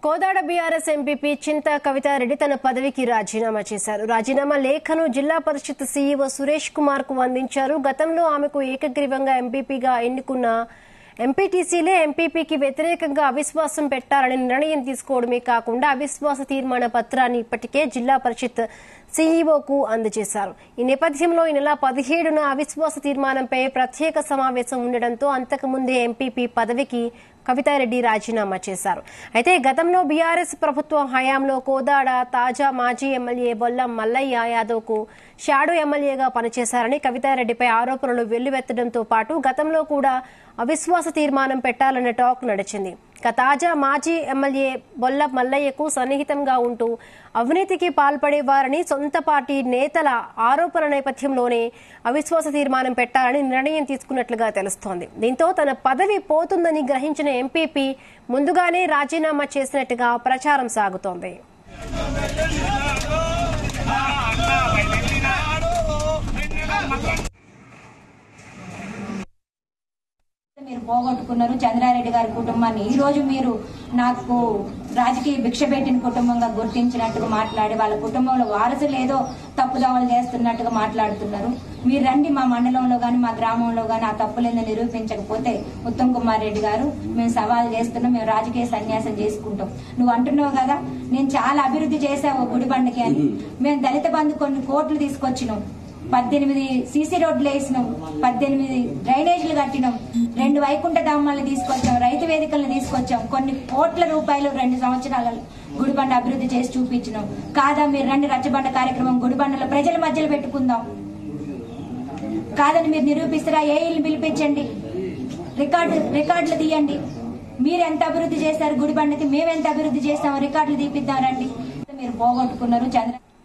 Kodad BRS MPP చింత కవితారెడ్డి తన పదవికి రాజీనామా చేశారు రాజీనామా లేఖను జిల్లా పరిషత్ సీఈఓ సురేష్ కుమార్ కు అందించారు గతంలో ఆమెకు ఏకగ్రీవంగా ఎంపీపీగా ఎన్నుకున్న ఎంపీటీసీలే ఎంపీపీకి వ్యతిరేకంగా అవిశ్వాసం పెట్టాలని నిర్ణయం తీసుకోవడమే కాకుండా అవిశ్వాస తీర్మాన పత్రాన్ని ఇప్పటికే జిల్లా పరిషత్ సీఈఓకు అందజేశారు ఈ నేపథ్యంలో ఈ నెల పదిహేడున అవిశ్వాస తీర్మానంపై ప్రత్యేక సమావేశం ఉండడంతో అంతకుముందే ఎంపీపీ పదవికి కవితారెడ్డి రాజీనామా చేశారు అయితే గతంలో బీఆర్ఎస్ ప్రభుత్వం హయాంలో కోదాడ తాజా మాజీ ఎమ్మెల్యే బొల్లం మల్లయ్య యాదవ్కు షాడో ఎమ్మెల్యేగా పనిచేశారని కవితారెడ్డిపై ఆరోపణలు వెల్లువెత్తడంతో పాటు గతంలో కూడా అవిశ్వాస తీర్మానం పెట్టాలన్న టాక్ నడిచింది ఇక తాజా మాజీ ఎమ్మెల్యే బొల్ల మల్లయ్యకు సన్నిహితంగా ఉంటూ అవినీతికి పాల్పడేవారని సొంత పార్టీ నేతల ఆరోపణ నేపథ్యంలోనే అవిశ్వాస తీర్మానం పెట్టాలని నిర్ణయం తీసుకున్నట్లుగా తెలుస్తోంది దీంతో తన పదవి పోతుందని గ్రహించిన ఎంపీపీ ముందుగానే రాజీనామా చేసినట్టుగా ప్రచారం సాగుతోంది మీరు పోగొట్టుకున్నారు చంద్రారెడ్డి గారి కుటుంబాన్ని ఈ రోజు మీరు నాకు రాజకీయ భిక్ష పెట్టిన కుటుంబంగా గుర్తించినట్టుగా మాట్లాడి వాళ్ళ కుటుంబంలో వారసులు ఏదో తప్పుదోవలు చేస్తున్నట్టుగా మాట్లాడుతున్నారు మీరు రండి మా మండలంలో గాని మా గ్రామంలో గాని ఆ తప్పులేదో నిరూపించకపోతే ఉత్తమ్ కుమార్ రెడ్డి గారు మేము సవాల్ చేస్తున్నాం మేము రాజకీయ సన్యాసం చేసుకుంటాం నువ్వు అంటున్నావు కదా నేను చాలా అభివృద్ధి చేశావు గుడి బండకి అని మేము దళిత బంధు కొన్ని కోట్లు తీసుకొచ్చినాం పద్దెనిమిది సీసీ రోడ్లు వేసినాం పద్దెనిమిది డ్రైనేజీలు కట్టినాం రెండు వైకుంఠ ధామాలను తీసుకొచ్చాం రైతు వేదికలను తీసుకొచ్చాం కొన్ని కోట్ల రూపాయలు రెండు సంవత్సరాలలో గుడిబండ అభివృద్ధి చేసి చూపించినాం కాదా మీరు రండి రచ్చబండ కార్యక్రమం గుడిబండలో ప్రజల మధ్యలో పెట్టుకుందాం కాదని మీరు నిరూపిస్తారా ఏ ఇల్లు పిలిపించండి రికార్డు రికార్డులు తీయండి మీరు ఎంత అభివృద్ధి చేశారు గుడిబండకి మేము ఎంత అభివృద్ధి చేస్తాము రికార్డులు తీపిద్దాం రండి మీరు పోగొట్టుకున్నారు చంద్ర